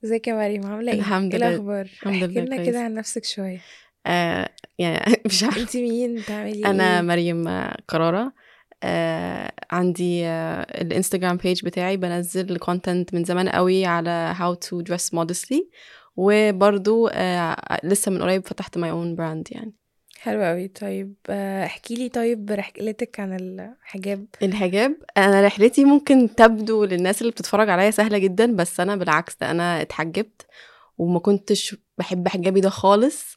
ازيك يا مريم عامله ايه الحمد ايه لله. الاخبار الحمد احكي لله لنا كويس. كده عن نفسك شويه آه يعني مش عارفة انت مين بتعملي أنا ايه مريم آه، قرارة آه عندي آه الانستجرام بيج بتاعي بنزل كونتنت من زمان قوي على how to dress modestly وبرضو آه لسه من قريب فتحت my own brand يعني حلو قوي طيب آه، احكي لي طيب رحلتك عن الحجاب الحجاب انا رحلتي ممكن تبدو للناس اللي بتتفرج عليا سهله جدا بس انا بالعكس ده انا اتحجبت وما كنتش بحب حجابي ده خالص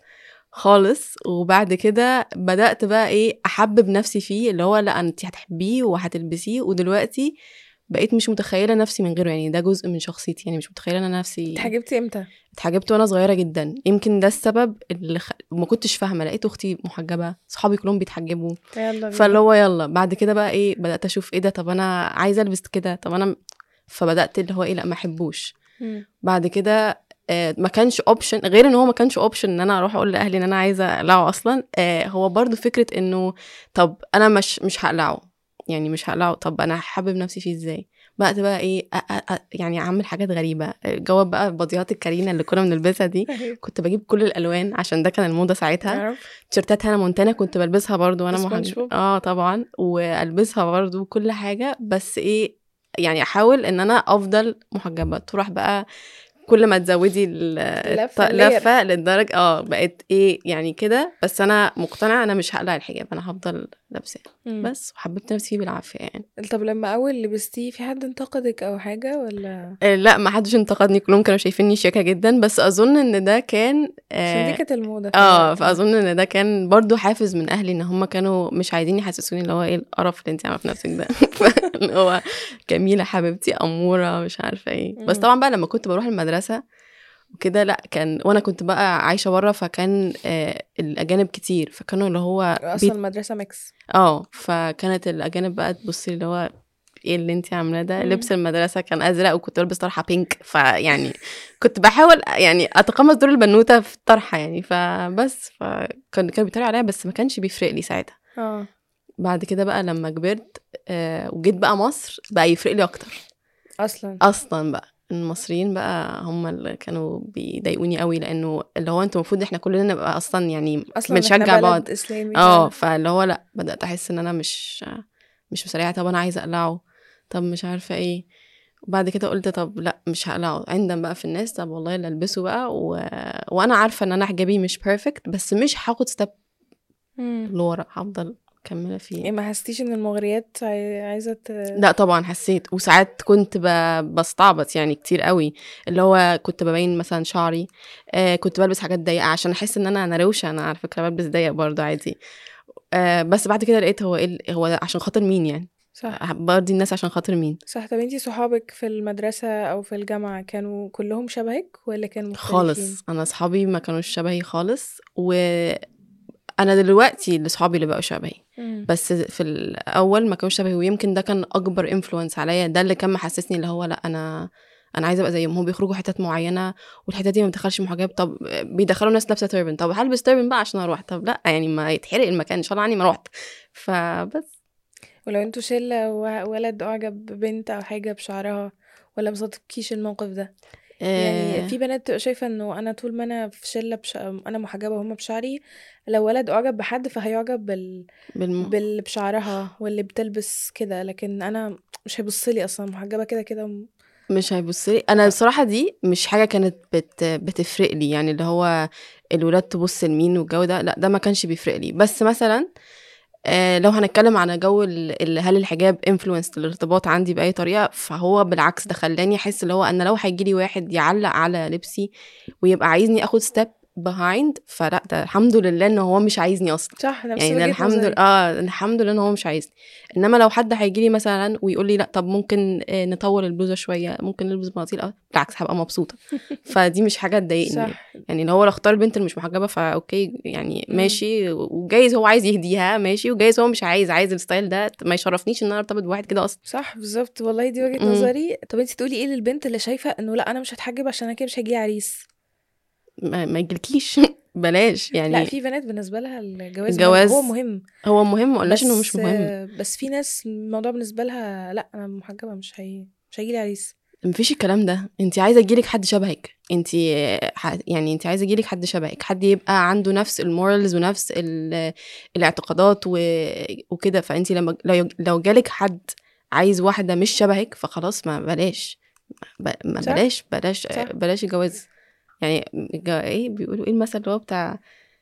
خالص وبعد كده بدات بقى ايه احبب نفسي فيه اللي هو لا انت هتحبيه وهتلبسيه ودلوقتي بقيت مش متخيله نفسي من غيره يعني ده جزء من شخصيتي يعني مش متخيله انا نفسي اتحجبتي امتى اتحجبت وانا صغيره جدا يمكن ده السبب اللي خ... ما كنتش فاهمه لقيت اختي محجبه صحابي كلهم بيتحجبوا يلا بينا. فاللي هو يلا بعد كده بقى ايه بدات اشوف ايه ده طب انا عايزه البس كده طب انا فبدات اللي هو ايه لا ما احبوش مم. بعد كده آه، ما كانش اوبشن غير ان هو ما كانش اوبشن ان انا اروح اقول لاهلي ان انا عايزه اقلعه اصلا آه، هو برضو فكره انه طب انا مش مش هقلعه يعني مش هقلعه طب انا هحبب نفسي فيه ازاي بقت بقى ايه أ أ أ يعني اعمل حاجات غريبه جواب بقى باديات الكارينا اللي كنا بنلبسها دي أيوة. كنت بجيب كل الالوان عشان ده كان الموضه ساعتها تعرف تيشرتات هانا مونتانا كنت بلبسها برضو وانا سبونج محجب بوب. اه طبعا والبسها برضو كل حاجه بس ايه يعني احاول ان انا افضل محجبه تروح بقى كل ما تزودي ال- لفة الط- layer. لفه للدرجه اه بقت ايه يعني كده بس انا مقتنعه انا مش هقلع الحجاب انا هفضل لابساه مم. بس وحببت نفسي فيه بالعافيه يعني طب لما اول لبستيه في حد انتقدك او حاجه ولا آه، لا ما حدش انتقدني كلهم كانوا شايفيني شياكه جدا بس اظن ان ده كان عشان دي آه كانت الموضه في اه الوقت ده. فاظن ان ده كان برضو حافز من اهلي ان هم كانوا مش عايزين يحسسوني اللي هو ايه القرف اللي انت عامله في نفسك ده اللي هو جميله حبيبتي اموره مش عارفه ايه بس مم. طبعا بقى لما كنت بروح المدرسه وكده لا كان وانا كنت بقى عايشه بره فكان آه الاجانب كتير فكانوا اللي هو اصلا بيت المدرسه ميكس اه فكانت الاجانب بقى تبص لي اللي هو ايه اللي انت عاملاه ده مم. لبس المدرسه كان ازرق وكنت بلبس طرحه بينك فيعني كنت بحاول يعني اتقمص دور البنوته في الطرحه يعني فبس فكان كانوا بيتريقوا عليا بس ما كانش بيفرق لي ساعتها اه بعد كده بقى لما كبرت آه وجيت بقى مصر بقى يفرق لي اكتر اصلا اصلا بقى المصريين بقى هم اللي كانوا بيضايقوني قوي لانه اللي هو انتوا المفروض احنا كلنا نبقى اصلا يعني اصلا بنشجع إحنا بلد بعض اسلامي اه فعلا. فاللي هو لا بدات احس ان انا مش مش مسرعه طب انا عايزه اقلعه طب مش عارفه ايه وبعد كده قلت طب لا مش هقلعه عندما بقى في الناس طب والله اللي البسه بقى و... وانا عارفه ان انا حجابي مش بيرفكت بس مش هاخد ستيب مم. لورا هفضل مكمله إيه فيه ما حسيتيش ان المغريات عاي- عايزه ت... لا طبعا حسيت وساعات كنت ب... بستعبط يعني كتير قوي اللي هو كنت ببين مثلا شعري آه كنت بلبس حاجات ضيقه عشان احس ان انا انا روشه انا على فكره بلبس ضيق برضه عادي آه بس بعد كده لقيت هو ايه ال- هو ده عشان خاطر مين يعني صح برضي الناس عشان خاطر مين صح طب انتي صحابك في المدرسة أو في الجامعة كانوا كلهم شبهك ولا كانوا مختلفين؟ خالص انا اصحابي ما كانوش شبهي خالص وانا دلوقتي اللي صحابي اللي بقوا شبهي مم. بس في الاول ما كانوش شبهي ويمكن ده كان اكبر انفلونس عليا ده اللي كان محسسني اللي هو لا انا انا عايزه ابقى زيهم هم بيخرجوا حتت معينه والحتت دي ما بتدخلش محجب طب بيدخلوا ناس لابسه تربن طب هلبس تربن بقى عشان اروح طب لا يعني ما يتحرق المكان ان شاء الله عني ما روحت فبس ولو انتوا شلة وولد أعجب ببنت أو حاجة بشعرها ولا مصادفكيش الموقف ده؟ يعني آه، في بنات بتبقى شايفة انه أنا طول ما أنا في شلة بش... أنا محجبة وهم بشعري لو ولد أعجب بحد فهيعجب بال... بالم... باللي بشعرها واللي بتلبس كده لكن أنا مش هيبصلي أصلا محجبة كده كده م- مش هيبص لي انا بصراحه دي مش حاجه كانت بت بتفرق لي يعني اللي هو الولاد تبص لمين والجو ده لا ده ما كانش بيفرق لي بس مثلا آه لو هنتكلم على جو ال- ال- هل الحجاب انفلونس الارتباط عندي باي طريقه فهو بالعكس ده خلاني احس اللي هو انا لو هيجي لي واحد يعلق على لبسي ويبقى عايزني اخد ستيب بيهايند فلا ده الحمد لله ان هو مش عايزني اصلا صح نفس يعني ده وجهة الحمد نظري. لله اه الحمد لله ان هو مش عايزني انما لو حد هيجي لي مثلا ويقول لي لا طب ممكن آه، نطول البلوزه شويه ممكن نلبس بناطيل اه بالعكس هبقى مبسوطه فدي مش حاجه تضايقني صح يعني لو هو لو اختار البنت اللي مش محجبه فاوكي يعني مم. ماشي وجايز هو عايز يهديها ماشي وجايز هو مش عايز عايز الستايل ده ما يشرفنيش ان انا ارتبط بواحد كده اصلا صح بالظبط والله دي وجهة مم. نظري طب انت تقولي ايه للبنت اللي شايفة انه لا انا مش هتحجب عشان انا كده مش هيجي عريس ما, ما يجيلكيش بلاش يعني لا في بنات بالنسبة لها الجواز, الجواز هو مهم هو مهم ما قلناش انه مش بس- مهم بس في ناس الموضوع بالنسبة لها لا انا محجبة مش هي مش هيجي لي عريس مفيش الكلام ده انت عايزه يجيلك حد شبهك انت ح- يعني انت عايزه يجيلك حد شبهك حد يبقى عنده نفس المورالز ونفس ال- الاعتقادات و- وكده فانت لما لو لو جالك حد عايز واحده مش شبهك فخلاص ما بلاش ب- ما صح. بلاش بلاش صح. بلاش الجواز يعني الج- ايه بيقولوا ايه المثل اللي هو بتاع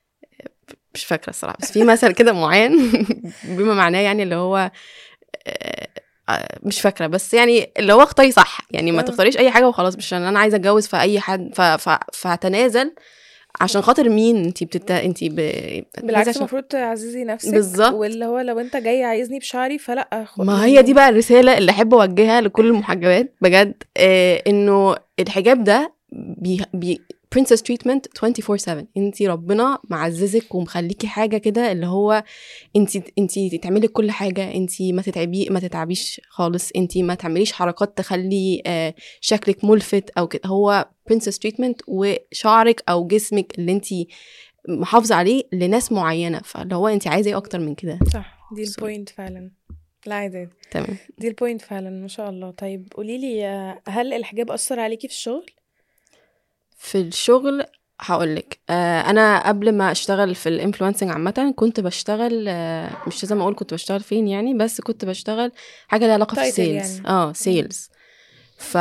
مش فاكره الصراحه بس في مثل كده معين بما معناه يعني اللي هو آه، آه، مش فاكره بس يعني اللي هو اختاري صح يعني ما آه. تختاريش اي حاجه وخلاص مش عشان انا عايزه اتجوز في اي حد ف... ف... فهتنازل عشان خاطر مين انت بتت... انت ب... بالعكس عشان... المفروض تعززي نفسك بالظبط. واللي هو لو انت جاي عايزني بشعري فلا خ- ما هي دي بقى الرساله اللي احب اوجهها لكل المحجبات بجد آه انه الحجاب ده بي... بي... princess treatment 24/7 انت ربنا معززك ومخليكي حاجه كده اللي هو انت انت تعملي كل حاجه انت ما تتعبي ما تتعبيش خالص انت ما تعمليش حركات تخلي آه شكلك ملفت او كده هو princess treatment وشعرك او جسمك اللي انت محافظه عليه لناس معينه فاللي هو انت عايزه ايه اكتر من كده صح دي Sorry. البوينت فعلا لا عادي تمام دي البوينت فعلا ما شاء الله طيب قولي لي هل الحجاب اثر عليكي في الشغل في الشغل هقولك آه انا قبل ما اشتغل في الانفلونسنج عامه كنت بشتغل آه مش لازم اقول كنت بشتغل فين يعني بس كنت بشتغل حاجه لها علاقه في Title السيلز يعني. اه سيلز ف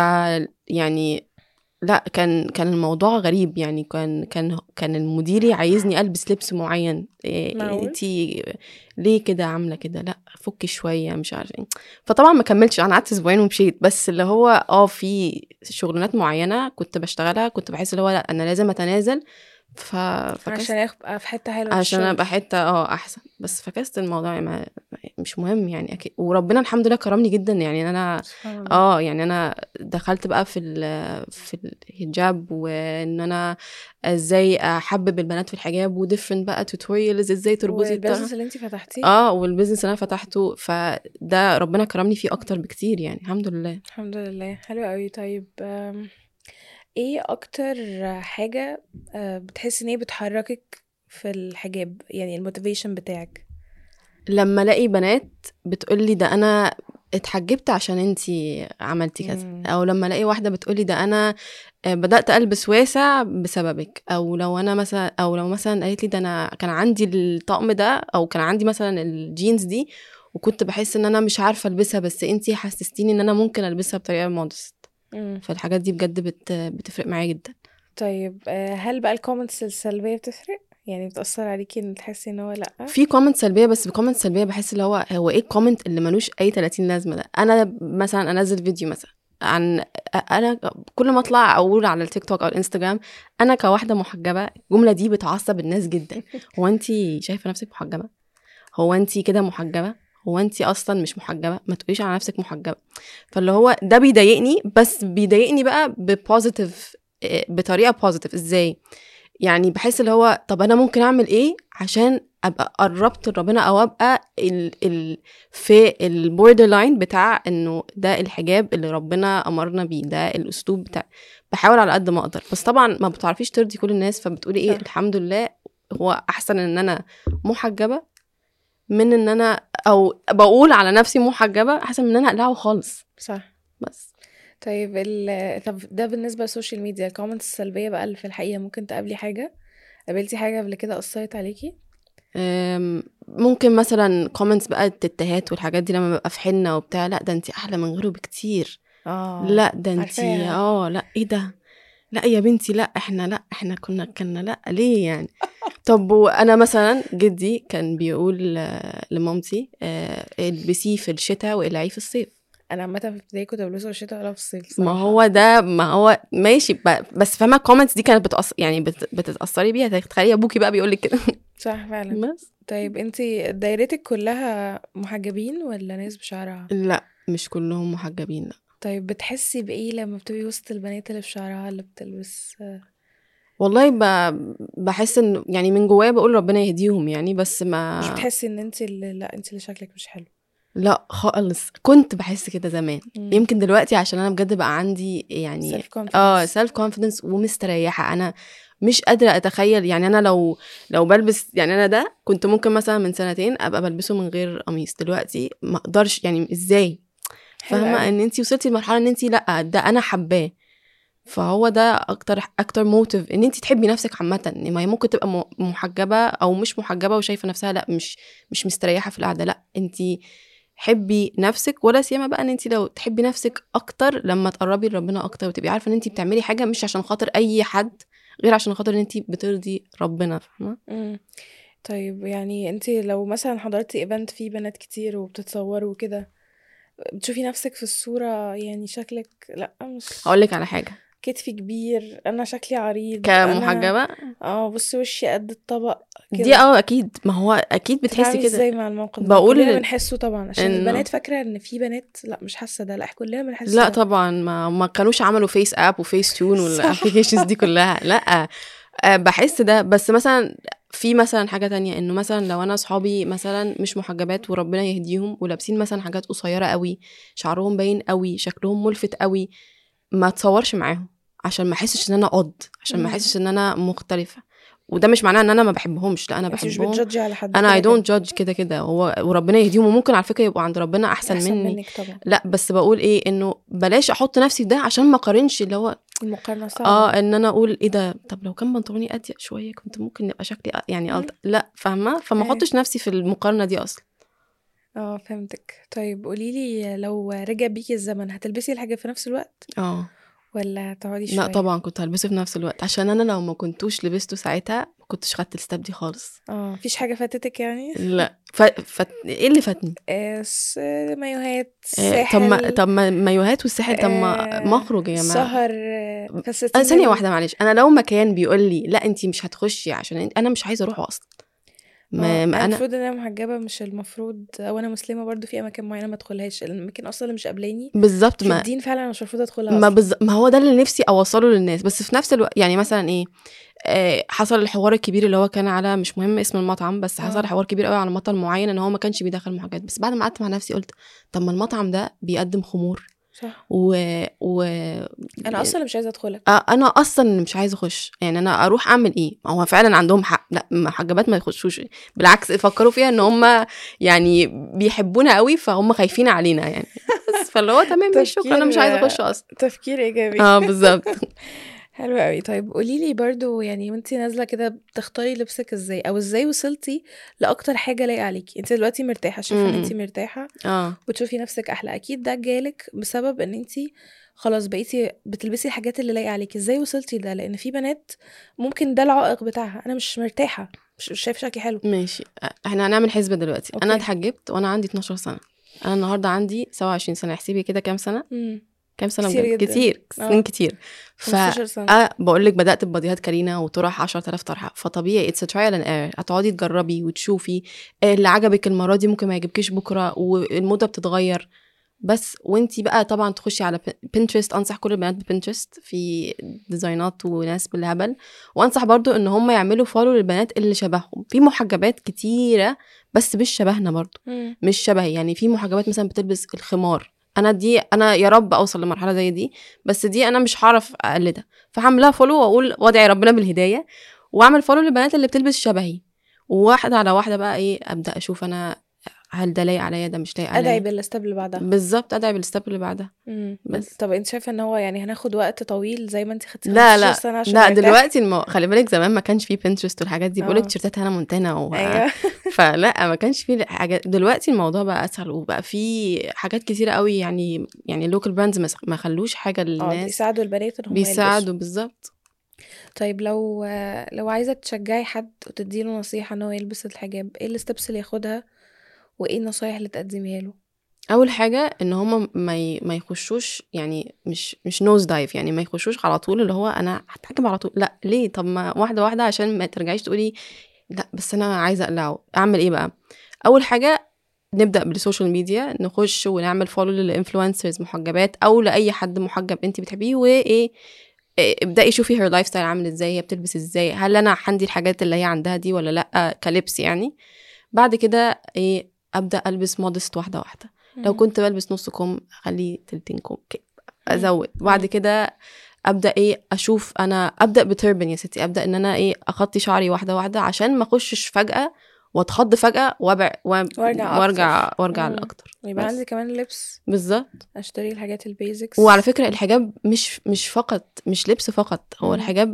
يعني لا كان كان الموضوع غريب يعني كان كان كان المديري عايزني البس لبس معين إيه معقول؟ انتي ليه كده عامله كده لا فكي شويه مش عارفه ايه فطبعا ما كملتش انا قعدت اسبوعين ومشيت بس اللي هو اه في شغلانات معينه كنت بشتغلها كنت بحس اللي هو لا انا لازم اتنازل ف فكست عشان ابقى في حته حلوه في عشان الشغل. ابقى حته اه احسن بس فكست الموضوع ما مش مهم يعني اكيد وربنا الحمد لله كرمني جدا يعني انا سبحان الله. اه يعني انا دخلت بقى في ال- في الحجاب وان انا ازاي احبب البنات في الحجاب وديفرنت بقى توتوريالز ازاي تربطي الطرح. والبيزنس اللي انت فتحتيه اه والبيزنس اللي انا فتحته فده ربنا كرمني فيه اكتر بكتير يعني الحمد لله الحمد لله حلو قوي طيب آم، ايه اكتر حاجة آه، بتحسي ان هي بتحركك في الحجاب يعني الموتيفيشن بتاعك لما الاقي بنات بتقولي ده انا اتحجبت عشان انتي عملتي كذا مم. او لما الاقي واحده بتقولي ده انا آه، بدات البس واسع بسببك او لو انا مثلا او لو مثلا قالت لي ده انا كان عندي الطقم ده او كان عندي مثلا الجينز دي وكنت بحس ان انا مش عارفه البسها بس انتي حسستيني ان انا ممكن البسها بطريقه مودست مم. فالحاجات دي بجد بت بتفرق معايا جدا طيب آه، هل بقى الكومنتس السلبية بتفرق يعني بتأثر عليكي ان تحسي ان هو لأ في كومنت سلبيه بس بكومنت سلبيه بحس اللي هو هو ايه الكومنت اللي ملوش اي 30 لازمه ده انا مثلا انزل فيديو مثلا عن انا كل ما اطلع اقول على التيك توك او الانستجرام انا كواحده محجبه الجمله دي بتعصب الناس جدا هو انت شايفه نفسك محجبه هو انت كده محجبه هو انت اصلا مش محجبه ما تقوليش على نفسك محجبه فاللي هو ده بيضايقني بس بيضايقني بقى ببوزيتيف بطريقه بوزيتيف ازاي يعني بحس اللي هو طب انا ممكن اعمل ايه عشان ابقى قربت لربنا او ابقى ال ال في البوردر لاين بتاع انه ده الحجاب اللي ربنا امرنا بيه ده الاسلوب بتاع بحاول على قد ما اقدر بس طبعا ما بتعرفيش ترضي كل الناس فبتقولي ايه صح. الحمد لله هو احسن ان انا محجبه من ان انا او بقول على نفسي محجبه احسن من ان انا اقلعه خالص صح بس طيب ال... طب ده بالنسبة للسوشيال ميديا الكومنتس السلبية بقى اللي في الحقيقة ممكن تقابلي حاجة قابلتي حاجة قبل كده أثرت عليكي أم، ممكن مثلا كومنتس بقى التتهات والحاجات دي لما ببقى في حنه وبتاع لا ده انت احلى من غيره بكتير اه لا ده انت عارفاها. اه لا ايه ده لا يا بنتي لا احنا لا احنا كنا كنا لا ليه يعني طب وانا مثلا جدي كان بيقول آه، لمامتي آه، البسيه في الشتاء واقلعيه في الصيف انا عامة في ابتدائي كنت بلبسه في الشتاء ولا في الصيف ما صراحة. هو ده ما هو ماشي ب- بس فاهمه الكومنتس دي كانت بتأثر يعني بت- بتتأثري بيها تخيلي ابوكي بقى بيقول لك كده صح فعلا بس طيب انتي دايرتك كلها محجبين ولا ناس بشعرها لا مش كلهم محجبين لا طيب بتحسي بايه لما بتبقي وسط البنات اللي بشعرها اللي بتلبس والله ب... بحس ان يعني من جوايا بقول ربنا يهديهم يعني بس ما مش بتحسي ان انتي اللي لا انتي اللي شكلك مش حلو لا خالص كنت بحس كده زمان مم. يمكن دلوقتي عشان انا بجد بقى عندي يعني self confidence. اه سيلف كونفيدنس ومستريحه انا مش قادره اتخيل يعني انا لو لو بلبس يعني انا ده كنت ممكن مثلا من سنتين ابقى بلبسه من غير قميص دلوقتي ما اقدرش يعني ازاي حلو فاهمه قوي. ان انت وصلتي لمرحله ان انت لا ده انا حباه فهو ده اكتر اكتر موتيف ان انت تحبي نفسك عامه إن ما هي ممكن تبقى م- محجبه او مش محجبه وشايفه نفسها لا مش مش مستريحه في القعده لا انت حبي نفسك ولا سيما بقى ان انت لو تحبي نفسك اكتر لما تقربي لربنا اكتر وتبقي عارفه ان انت بتعملي حاجه مش عشان خاطر اي حد غير عشان خاطر ان انت بترضي ربنا فاهمه مم. طيب يعني انت لو مثلا حضرتي ايفنت فيه بنات كتير وبتتصوروا وكده بتشوفي نفسك في الصورة يعني شكلك لا مش هقول لك على حاجه كتفي كبير انا شكلي عريض انا كمحجبه اه بصي وشي قد الطبق كده دي اه اكيد ما هو اكيد بتحسي بتتعاملي كده ازاي مع الموقف ده بقول كلنا ال- بنحسه طبعا عشان إنه- البنات فاكره ان في بنات لا مش حاسه ده لا احنا كلنا بنحس لا ده. طبعا ما ما كانوش عملوا فيس اب وفيس تون صح. والابلكيشنز دي كلها لا آه، بحس ده بس مثلا في مثلا حاجه تانية انه مثلا لو انا صحابي مثلا مش محجبات وربنا يهديهم ولابسين مثلا حاجات قصيره قوي شعرهم باين قوي شكلهم ملفت قوي ما اتصورش معاهم عشان ما احسش ان انا قد عشان ما مم. احسش ان انا مختلفه وده مش معناه ان انا ما بحبهمش لا انا انت مش بحبهم بتجدجي على حد انا اي كده كده. دونت جادج كده كده هو وربنا يهديهم وممكن على فكره يبقوا عند ربنا احسن, احسن مني منك طبعا لا بس بقول ايه انه بلاش احط نفسي في ده عشان ما اقارنش اللي هو المقارنه صعبه اه ان انا اقول ايه ده طب لو كان بنطلوني اضيق شويه كنت ممكن يبقى شكلي أ- يعني مم. ألطف لا فاهمه فما أيوة. احطش نفسي في المقارنه دي اصلا اه فهمتك طيب قوليلي لو رجع بيكي الزمن هتلبسي الحاجه في نفس الوقت اه ولا هتقعدي شويه لا طبعا كنت هلبسه في نفس الوقت عشان انا لو ما كنتوش لبسته ساعتها ما كنتش خدت الستاب دي خالص اه مفيش حاجه فاتتك يعني لا ف... فت... ايه اللي فاتني آه، س- مايوهات آه، ساحل طب ما طب ما مايوهات والساحل طب ما آه، ما اخرج يا جماعه سهر آه، فساتين انا ثانيه ال- واحده معلش انا لو مكان بيقول لي لا انت مش هتخشي عشان انت... انا مش عايزه اروحه اصلا آه، ما, ما انا المفروض ان انا محجبه مش المفروض او انا مسلمه برضو في اماكن معينه ما ادخلهاش الاماكن اصلا اللي مش قابلاني بالظبط في ما الدين فعلا أنا مش المفروض ادخلها ما اصلا بز... ما هو ده اللي نفسي اوصله للناس بس في نفس الوقت يعني مثلا ايه آه حصل الحوار الكبير اللي هو كان على مش مهم اسم المطعم بس حصل آه. حوار كبير قوي على مطعم معين ان هو ما كانش بيدخل محاجات بس بعد ما قعدت مع نفسي قلت طب ما المطعم ده بيقدم خمور صح و, و... انا اصلا مش عايزه ادخلك آه، انا اصلا مش عايزه اخش يعني انا اروح اعمل ايه ما هو فعلا عندهم حق لا محجبات ما يخشوش بالعكس فكروا فيها ان هم يعني بيحبونا قوي فهم خايفين علينا يعني بس فاللي هو تمام ماشي شكرا انا مش عايزه اخش اصلا تفكير ايجابي اه بالظبط حلو قوي طيب قولي لي برضو يعني وانتي نازله كده بتختاري لبسك ازاي او ازاي وصلتي لاكتر حاجه لايقه عليكي انت دلوقتي مرتاحه شايفه ان م-م. انت مرتاحه اه بتشوفي نفسك احلى اكيد ده جالك بسبب ان انت خلاص بقيتي بتلبسي الحاجات اللي لايقه عليكي ازاي وصلتي لده لان في بنات ممكن ده العائق بتاعها انا مش مرتاحه مش مش شايفه شكلي حلو ماشي احنا هنعمل حسبه دلوقتي أوكي. انا اتحجبت وانا عندي 12 سنه انا النهارده عندي 27 سنه احسبي كده كام سنه امم كام سنه كتير بجد جدا. كتير آه. سنين كتير ف 15 سنه اه بقول لك بدات بباديهات كارينا وطرح 10000 طرحه فطبيعي اتس ترايل اند اير هتقعدي تجربي وتشوفي آه، اللي عجبك المره دي ممكن ما يعجبكيش بكره والموضه بتتغير بس وانتي بقى طبعا تخشي على بنترست انصح كل البنات ببنترست في ديزاينات وناس بالهبل وانصح برضو ان هم يعملوا فولو للبنات اللي شبههم في محجبات كتيره بس مش شبهنا برضو مم. مش شبهي يعني في محجبات مثلا بتلبس الخمار انا دي انا يا رب اوصل لمرحله زي دي بس دي انا مش هعرف اقلدها فهعملها فولو واقول وادعي ربنا بالهدايه واعمل فولو للبنات اللي بتلبس شبهي وواحده على واحده بقى ايه ابدا اشوف انا هل ده لايق عليا ده مش لايق ادعي عليا بالستاب اللي بعدها بالظبط ادعي بالستep اللي بعدها مم. بس. طب انت شايفه ان هو يعني هناخد وقت طويل زي ما انت خدتي لا 15 لا سنه عشان لا نرتاح؟ دلوقتي المو... خلي بالك زمان ما كانش فيه بنترست والحاجات دي بقول لك آه. تيشيرتات هنا مونتانا و... ايوه فلا ما كانش فيه حاجات دلوقتي الموضوع بقى اسهل وبقى فيه حاجات كتيره قوي يعني يعني لوكال براندز ما ما خلوش حاجه اه للناس بيساعدوا البنات ان هم يلبسوا. بيساعدوا بالظبط طيب لو لو عايزه تشجعي حد وتديله نصيحه ان هو يلبس الحجاب ايه الستبس اللي ياخدها وايه النصايح اللي تقدميها له اول حاجه ان هما ما ي... ما يخشوش يعني مش مش نوز دايف يعني ما يخشوش على طول اللي هو انا هتحجب على طول لا ليه طب ما واحده واحده عشان ما ترجعيش تقولي لا بس انا عايزه اقلعه اعمل ايه بقى اول حاجه نبدا بالسوشيال ميديا نخش ونعمل فولو للانفلونسرز محجبات او لاي حد محجب انت بتحبيه وايه إيه، ابداي شوفي هير لايف ستايل عامل ازاي هي بتلبس ازاي هل انا عندي الحاجات اللي هي عندها دي ولا لا كلبس يعني بعد كده ايه ابدا البس مودست واحده واحده لو مم. كنت بلبس نص كم اخليه تلتين كم كده مم. ازود بعد كده ابدا ايه اشوف انا ابدا بتربن يا ستي ابدا ان انا ايه اخطي شعري واحده واحده عشان ما اخشش فجاه واتخض فجاه وابع وأب- وارجع وارجع أكتر. وارجع مم. لاكتر يبقى بس. عندي كمان لبس بالظبط اشتري الحاجات البيزكس وعلى فكره الحجاب مش مش فقط مش لبس فقط هو مم. الحجاب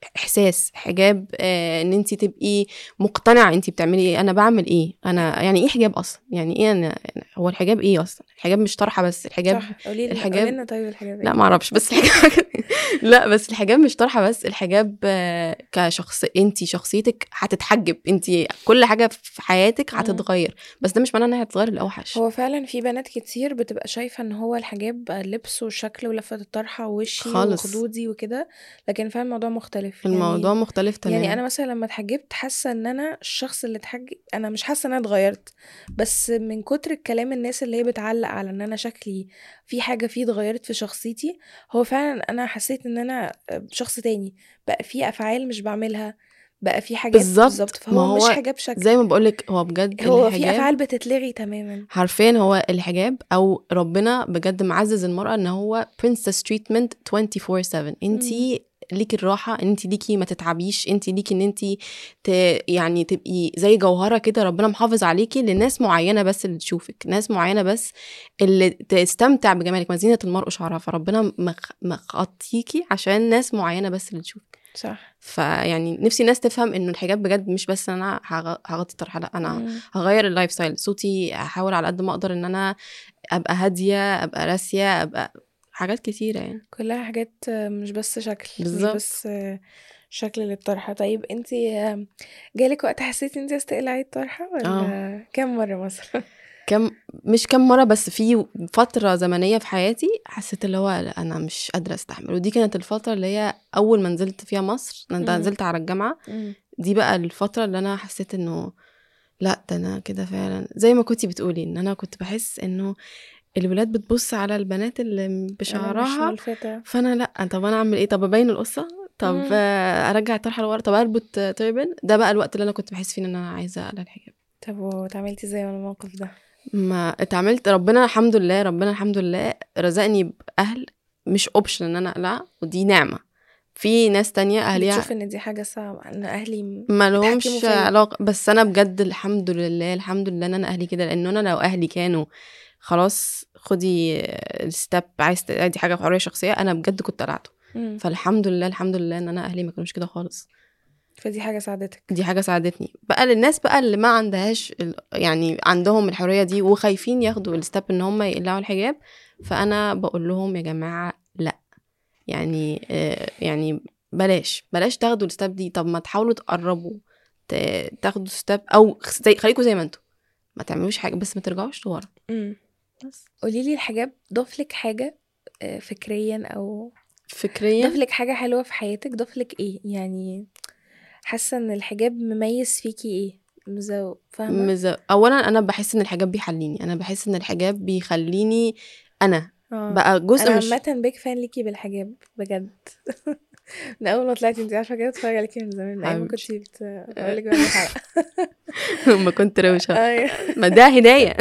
احساس حجاب آه ان انت تبقي مقتنعه انت بتعملي ايه انا بعمل ايه انا يعني ايه حجاب اصلا يعني ايه انا هو الحجاب ايه اصلا الحجاب مش طرحه بس الحجاب صح قولي لي الحجاب- قولي لنا طيب الحجاب لا إيه؟ ما اعرفش بس الحجاب لا بس الحجاب مش طرحه بس الحجاب آه، كشخص انت شخصيتك هتتحجب انت كل حاجه في حياتك مم. هتتغير بس ده مش معناه انها هتتغير الاوحش هو فعلا في بنات كتير بتبقى شايفة ان هو الحجاب لبس وشكل ولفة الطرحة ووشي خالص. وخدودي وكده لكن فعلا الموضوع مختلف الموضوع يعني مختلف تماما يعني انا مثلا لما اتحجبت حاسه ان انا الشخص اللي اتحجب انا مش حاسه ان انا اتغيرت بس من كتر الكلام الناس اللي هي بتعلق على ان انا شكلي في حاجه فيه اتغيرت في شخصيتي هو فعلا انا حسيت ان انا شخص تاني بقى في افعال مش بعملها بقى في حاجات بالظبط. فهو ما مش هو حجاب شكل زي ما بقولك هو بجد هو في الحجاب افعال بتتلغي تماما حرفيا هو الحجاب او ربنا بجد معزز المراه ان هو princess treatment 24 7 انت ليكي الراحه انت ليكي ما تتعبيش انت ليكي ان انت ت... يعني تبقي زي جوهره كده ربنا محافظ عليكي لناس معينه بس اللي تشوفك ناس معينه بس اللي تستمتع بجمالك مدينه المرء شعرها فربنا مخ... مخطيكي عشان ناس معينه بس اللي تشوفك صح فيعني نفسي الناس تفهم انه الحجاب بجد مش بس ان انا هغ- هغطي الطرحه لا انا مم. هغير اللايف ستايل صوتي هحاول على قد ما اقدر ان انا ابقى هاديه ابقى راسيه ابقى حاجات كتيره يعني كلها حاجات مش بس شكل بالظبط. مش بس شكل للطرحة طيب انت جالك وقت حسيتي انت تقلعي الطرحة ولا كم مرة مثلا كم مش كم مره بس في فتره زمنيه في حياتي حسيت اللي هو لا، انا مش قادره استحمل ودي كانت الفتره اللي هي اول ما نزلت فيها مصر انا مم. نزلت على الجامعه دي بقى الفتره اللي انا حسيت انه لا ده انا كده فعلا زي ما كنتي بتقولي ان انا كنت بحس انه الولاد بتبص على البنات اللي أنا مش بشعرها ملفتة فانا لا طب انا اعمل ايه طب ابين القصه طب مم. آه، ارجع الطرحه لورا طب اربط تربن ده بقى الوقت اللي انا كنت بحس فيه ان انا عايزه اقلع الحجاب طب واتعاملتي ازاي مع الموقف ده ما اتعاملت ربنا الحمد لله ربنا الحمد لله رزقني باهل مش اوبشن ان انا اقلع ودي نعمه في ناس تانية اهليها بتشوف ان دي حاجة صعبة ان اهلي م- ما بيتحكموا لهمش فيا. علاقه بس انا بجد الحمد لله الحمد لله ان انا اهلي كده لان انا لو اهلي كانوا خلاص خدي الستep عايز ت- دي حاجه في حريه شخصيه انا بجد كنت قلعته مم. فالحمد لله الحمد لله ان انا اهلي ما كانوش كده خالص فدي حاجة ساعدتك دي حاجه ساعدتني بقى للناس بقى اللي ما عندهاش ال- يعني عندهم الحريه دي وخايفين ياخدوا الستep ان هم يقلعوا الحجاب فانا بقول لهم يا جماعه لا يعني آه، يعني بلاش بلاش تاخدوا الستep دي طب ما تحاولوا تقربوا ت- تاخدوا ستep او زي خليكوا زي ما انتوا ما تعملوش حاجه بس ما ترجعوش لورا مم. بس قولي لي الحجاب ضاف لك حاجة آه، فكريا او ضاف فكريا لك حاجة حلوة في حياتك ضاف لك ايه يعني حاسة ان الحجاب مميز فيكي ايه مزو فاهمة مز... اولا انا بحس ان الحجاب بيحليني انا بحس ان الحجاب بيخليني انا آه. بقى جزء انا مش عامة بيك فان ليكي بالحجاب بجد من اول ما طلعتي انت عارفه كده اتفرج عليكي من زمان من ايام ما حبيبتي. كنتي بت... بقول لك بعمل حلقه ما كنت روشه ايوه ما ده هدايه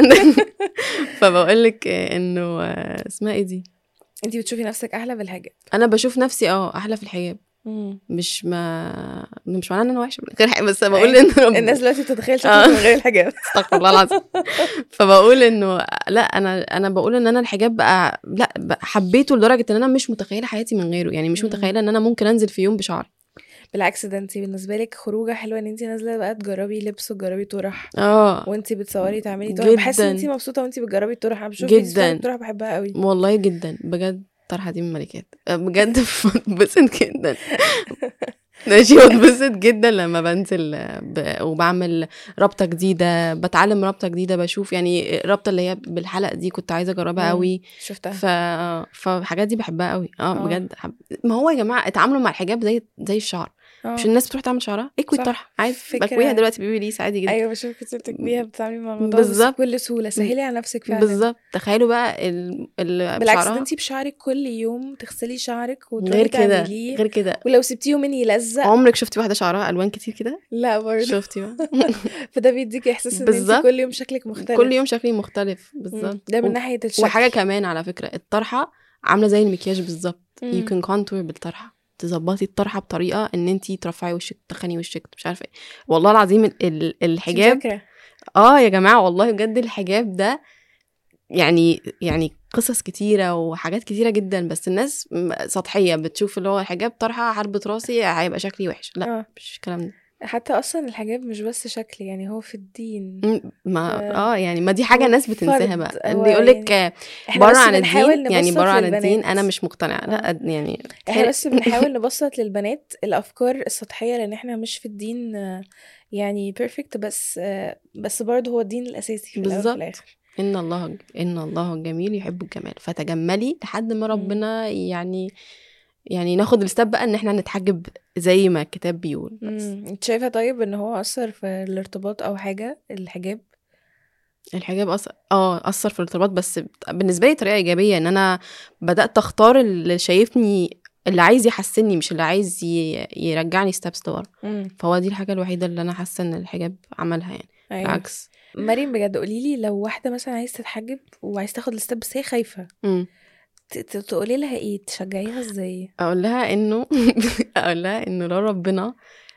فبقول لك انه آه، اسمها ايه دي انت بتشوفي نفسك احلى بالحجاب انا بشوف نفسي اه احلى في الحجاب مش ما مش معناه ان انا وحشه من غير حاجه بس بقول ان رب... الناس دلوقتي بتتخيل آه. شكلك من غير الحجاب استغفر الله العظيم فبقول انه لا انا انا بقول ان انا الحجاب بقى لا بقى حبيته لدرجه ان انا مش متخيله حياتي من غيره يعني مش مم. متخيله ان انا ممكن انزل في يوم بشعري بالعكس ده انت بالنسبه لك خروجه حلوه ان انت نازله بقى تجربي لبس وتجربي طرح اه وانت بتصوري تعملي طرح بحس ان جداً. انت مبسوطه وانت بتجربي الطرح انا بشوف فيديوز جداً. بتاعت الطرح بحبها قوي والله جدا بجد الطرحه دي من الملكات بجد بتبسط جدا ماشي بتبسط جدا لما بنزل ب... وبعمل رابطه جديده بتعلم رابطه جديده بشوف يعني الرابطه اللي هي بالحلق دي كنت عايزه اجربها مم. قوي شفتها ف فالحاجات دي بحبها قوي اه آه. بجد حب... ما هو يا جماعه اتعاملوا مع الحجاب زي زي الشعر آه. مش الناس بتروح تعمل شعرها اكوي صح. الطرحه عادي فكرة- بكويها دلوقتي بيبي ليس عادي جدا ايوه بشوف كنت بتكبيها بتتعاملي مع الموضوع بس بالظبط. بكل سهوله سهلي على نفسك فعلا بالظبط تخيلوا بقى ال... ال... بالعكس بشعرها. ده انت بشعرك كل يوم تغسلي شعرك وتروحي غير كده تعمليه غير كده ولو سبتيه يومين يلزق عمرك شفتي واحده شعرها الوان كتير كده لا برضه شفتي بقى فده بيديكي احساس ان انت بالظبط. كل يوم شكلك مختلف كل يوم شكلي مختلف مم. بالظبط ده من و- ناحيه الشكل وحاجه كمان على فكره الطرحه عامله زي المكياج بالظبط مم. you can contour بالطرحه تظبطي الطرحه بطريقه ان انت ترفعي وشك تخني وشك مش عارفه ايه والله العظيم ال- ال- الحجاب فاكرة. اه يا جماعه والله بجد الحجاب ده يعني يعني قصص كتيره وحاجات كتيره جدا بس الناس م- سطحيه بتشوف اللي هو الحجاب طرحه حربة راسي هيبقى شكلي وحش لا اه مش الكلام ده حتى اصلا الحجاب مش بس شكل يعني هو في الدين م- ما ف- اه يعني ما دي حاجه هو الناس بتنساها فرض. بقى هو اللي يقول لك يعني احنا بره بس عن بنحاول الدين يعني نبسط بره عن الدين للبنات. انا مش مقتنعه لا يعني احنا بس بنحاول نبسط للبنات الافكار السطحيه لان احنا مش في الدين آه، يعني بيرفكت بس آه، بس برضه هو الدين الاساسي في الاول وفي بالظبط. الاخر ان الله ان الله جميل يحب الجمال فتجملي لحد ما ربنا يعني يعني ناخد الستاب بقى ان احنا نتحجب زي ما الكتاب بيقول بس مم. انت شايفه طيب ان هو اثر في الارتباط او حاجه الحجاب الحجاب أثر اه اثر في الارتباط بس بالنسبه لي طريقه ايجابيه ان انا بدات اختار اللي شايفني اللي عايز يحسني مش اللي عايز ي- يرجعني ستابس لورا مم. فهو دي الحاجه الوحيده اللي انا حاسه ان الحجاب عملها يعني ايوه بالعكس مريم بجد قولي لي لو واحده مثلا عايزه تتحجب وعايزه تاخد الستep بس هي خايفه مم. ت- ت- تقولي لها ايه تشجعيها ازاي اقول لها انه اقول لها انه لو ربنا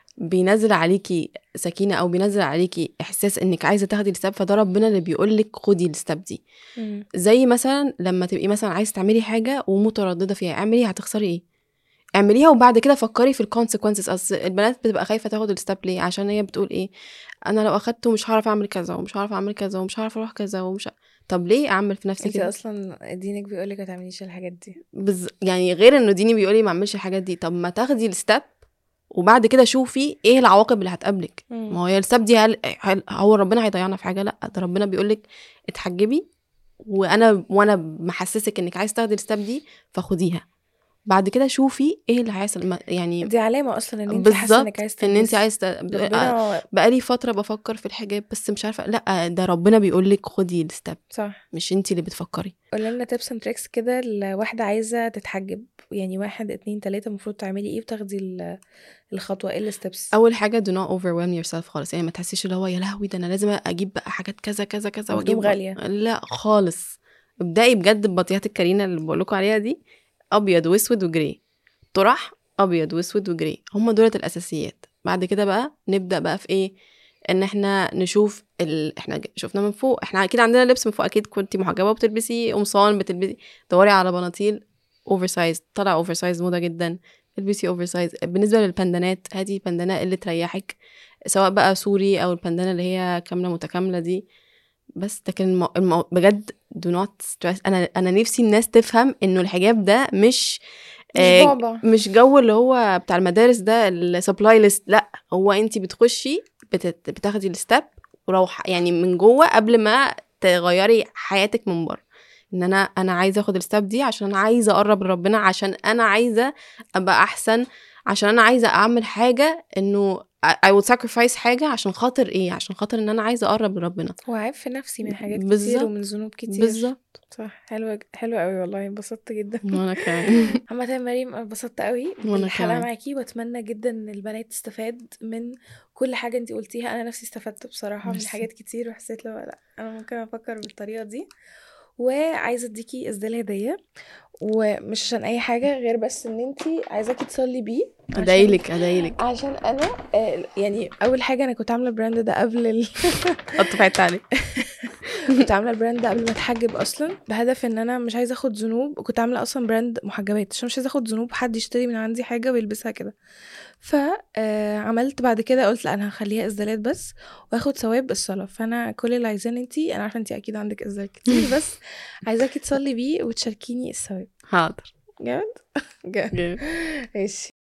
بينزل عليكي سكينه او بينزل عليكي احساس انك عايزه تاخدي الستاب فده ربنا اللي بيقول لك خدي الستاب دي مم. زي مثلا لما تبقي مثلا عايزه تعملي حاجه ومتردده فيها اعمليها هتخسري ايه اعمليها وبعد كده فكري في الكونسيكونسز اصل البنات بتبقى خايفه تاخد الستاب ليه عشان هي بتقول ايه انا لو اخدته مش هعرف اعمل كذا ومش هعرف اعمل كذا ومش هعرف اروح كذا ومش ه... طب ليه اعمل في نفسي انت كده اصلا دينك بيقولك ما تعمليش الحاجات دي بز... يعني غير انه ديني بيقولي ما اعملش الحاجات دي طب ما تاخدي الستاب وبعد كده شوفي ايه العواقب اللي هتقابلك ما هو هي الستاب دي هل... هل... هو ربنا هيضيعنا في حاجه لا ده ربنا بيقولك اتحجبي وانا وانا محسسك انك عايز تاخدي الستاب دي فخديها بعد كده شوفي ايه اللي هيحصل ما- يعني دي علامه اصلا ان انت حاسه انك بالظبط عايزه ان انت تلبسي. عايز ت... ربنا بقالي فتره بفكر في الحجاب بس مش عارفه لا ده ربنا بيقولك خدي الستاب صح مش انت اللي بتفكري قولي لنا تيبس اند تريكس كده لواحده عايزه تتحجب يعني واحد اتنين تلاته المفروض تعملي ايه وتاخدي ال- الخطوه ايه الستبس اول حاجه do not overwhelm yourself خالص يعني ما تحسيش اللي هو يا لهوي ده انا لازم اجيب بقى حاجات كذا كذا كذا وهدوم واجيب غالية. لا خالص ابدأي بجد ببطيات الكارينا اللي بقول لكم عليها دي ابيض واسود وجري طرح ابيض واسود وجري هم دولت الاساسيات بعد كده بقى نبدا بقى في ايه ان احنا نشوف ال... احنا ج- شفنا من فوق احنا اكيد عندنا لبس من فوق اكيد كنتي محجبه وبتلبسي قمصان بتلبسي دوري على بناطيل اوفر سايز طلع اوفر سايز موضه جدا البسي اوفر سايز بالنسبه للبندانات هاتي بندانه اللي تريحك سواء بقى سوري او البندانه اللي هي كامله متكامله دي بس لكن المو... المو... بجد do not stress انا انا نفسي الناس تفهم انه الحجاب ده مش مش آه، بعبع مش جو اللي هو بتاع المدارس ده السبلاي ليست لا هو انت بتخشي بتت... بتاخدي الستep وروح يعني من جوه قبل ما تغيري حياتك من بره ان انا انا عايزه اخد الستep دي عشان انا عايزه اقرب لربنا عشان انا عايزه ابقى احسن عشان انا عايزه اعمل حاجه انه I would sacrifice حاجه عشان خاطر ايه عشان خاطر ان انا عايزه اقرب لربنا وعيب في نفسي من حاجات كتير بالظبط. ومن ذنوب كتير بالظبط صح حلوة حلوة قوي والله انبسطت جدا وانا كمان عامة يا مريم أنا انبسطت قوي وأنا بالحلقة كمان. معاكي واتمنى جدا ان البنات تستفاد من كل حاجة انتي قلتيها انا نفسي استفدت بصراحة من ميرسي. حاجات كتير وحسيت لو لا انا ممكن افكر بالطريقة دي وعايزة اديكي اسدال هدية ومش عشان اي حاجة غير بس ان انتي عايزاكي تصلي بيه عشان- ادعيلك ادعيلك عشان انا آه، يعني اول حاجة انا كنت عاملة البراند ده قبل ال... حط في حته عليك كنت عامله البراند ده قبل ما اتحجب اصلا بهدف ان انا مش عايزه اخد ذنوب وكنت عامله اصلا براند محجبات عشان مش عايزه اخد ذنوب حد يشتري من عندي حاجه ويلبسها كده فعملت بعد كده قلت لا انا هخليها اسدالات بس واخد ثواب الصلاه فانا كل اللي عايزاه ان انتي انا عارفه انتي اكيد عندك اسدال كتير بس عايزاكي تصلي بيه وتشاركيني الثواب حاضر جامد جامد جامد. ماشي